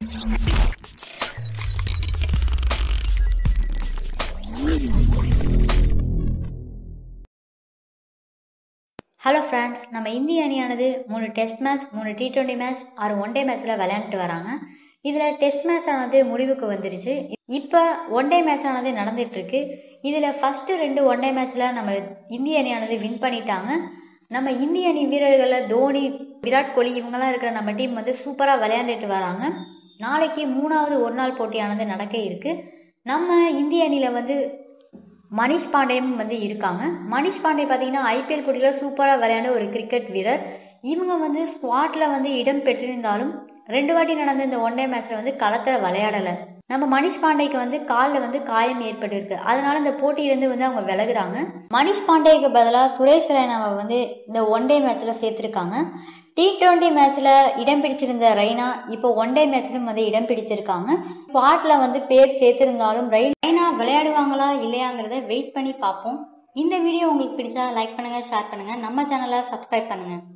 hello friends நம்ம இந்திய அணியானது மூணு டெஸ்ட் மேட்ச் மூணு டி டுவெண்ட்டி மேட்ச் ஆறு ஒன் டே மேட்ச்சில் விளையாண்டுட்டு வராங்க இதில் டெஸ்ட் மேட்ச் ஆனது முடிவுக்கு வந்துருச்சு இப்போ ஒன் டே மேட்ச் ஆனது நடந்துட்டு இருக்கு இதில் ஃபஸ்ட்டு ரெண்டு ஒன் டே மேட்ச்சில் நம்ம இந்திய அணியானது வின் பண்ணிட்டாங்க நம்ம இந்திய அணி வீரர்களில் தோனி விராட் கோலி இவங்கெல்லாம் இருக்கிற நம்ம டீம் வந்து சூப்பராக விளையாண்டுட்டு வராங்க நாளைக்கு மூணாவது ஒரு நாள் போட்டியானது நடக்க இருக்கு நம்ம இந்திய அணியில் வந்து மணிஷ் பாண்டேயும் வந்து இருக்காங்க மணிஷ் பாண்டே பார்த்தீங்கன்னா ஐபிஎல் போட்டியில் சூப்பராக விளையாண்ட ஒரு கிரிக்கெட் வீரர் இவங்க வந்து ஸ்குவாட்டில் வந்து இடம் பெற்றிருந்தாலும் ரெண்டு வாட்டி நடந்த இந்த ஒன் டே மேட்ச்சில் வந்து களத்தில் விளையாடலை நம்ம மணிஷ் பாண்டேக்கு வந்து காலில் வந்து காயம் ஏற்பட்டிருக்கு அதனால இந்த போட்டியிலேருந்து வந்து அவங்க விலகுறாங்க மணிஷ் பாண்டேக்கு பதிலாக சுரேஷ் ரெய்னாவை வந்து இந்த ஒன் டே மேட்ச்சில் சேர்த்துருக்காங்க டி டுவெண்ட்டி மேட்ச்சில் இடம் பிடிச்சிருந்த ரெய்னா இப்போ ஒன் டே மேட்ச்லையும் வந்து இடம் பிடிச்சிருக்காங்க ஸ்குவாட்டில் வந்து பேர் சேர்த்திருந்தாலும் ரெய்னா விளையாடுவாங்களா இல்லையாங்கிறத வெயிட் பண்ணி பார்ப்போம் இந்த வீடியோ உங்களுக்கு பிடிச்சா லைக் பண்ணுங்கள் ஷேர் பண்ணுங்கள் நம்ம சேனலை சப்ஸ்கிரைப் பண்ணுங்கள்